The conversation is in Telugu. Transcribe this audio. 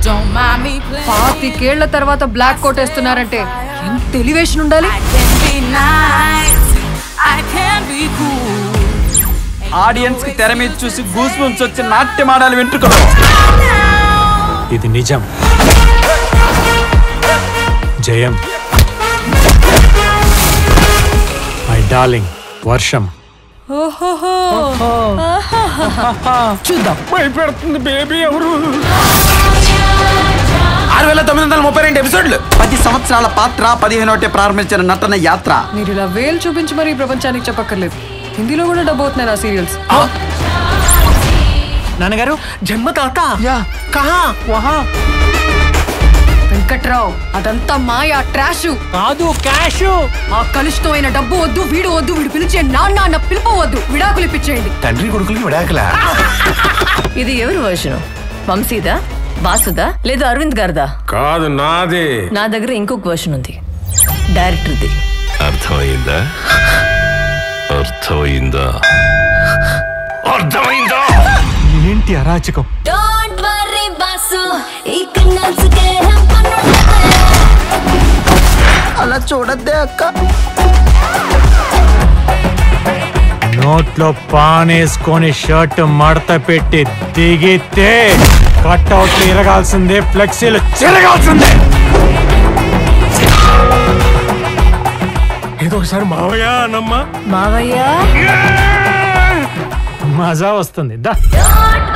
Don't mind me playing. పాతికేళ్ల తర్వాత బ్లాక్ కోట్ వేస్తున్నారంటే ఎంత ఎలివేషన్ ఉండాలి I can be nice. I can be cool. Audience కి తెర మీద చూసి గూస్ బంప్స్ వచ్చి నాట్యం ఆడాలి వెంట్రుకలు ఇది నిజం జయం మై డార్లింగ్ వర్షం చూద్దాం భయపెడుతుంది బేబీ ఎవరు ఆరు వేల తొమ్మిది వందల ముప్పై రెండు ఎపిసోడ్లు పది సంవత్సరాల పాత్ర పదిహేనోటే ప్రారంభించిన నటన యాత్ర మీరు ఇలా వేలు చూపించి మరి ఈ ప్రపంచానికి చెప్పక్కర్లేదు హిందీలో కూడా డబ్బు అవుతున్నాయి నా సీరియల్స్ నాన్నగారు జన్మ తాత కహా వహా వెంకట్రావు అదంతా మాయా ట్రాష్ కాదు క్యాష్ ఆ కలుషితమైన డబ్బు వద్దు వీడు వద్దు వీడు పిలిచే నాన్న అన్న పిలుపు వద్దు విడాకులు ఇప్పించేయండి తండ్రి కొడుకులకి విడాకలా ఇది ఎవరి వర్షను వంశీదా బాసుదా లేదా అరవింద్ గారిదా కాదు నాదే నా దగ్గర ఇంకొక వర్షన్ ఉంది డైరెక్టర్ది అర్థమైందా అర్థమైందా అర్థమైందా ఏంటి అరాచకం Don't worry, బాసు ఇక అలా చూడద్దే అక్క నోట్లో పానేసుకొని షర్ట్ మడత పెట్టి దిగితే కట్అవుట్లు ఇరగాల్సిందే ఫ్లెక్సీలు చిరగాల్సిందే ఏదో ఒకసారి మావయ్య అన్నమ్మా మావయ్య మజా వస్తుంది దా Don't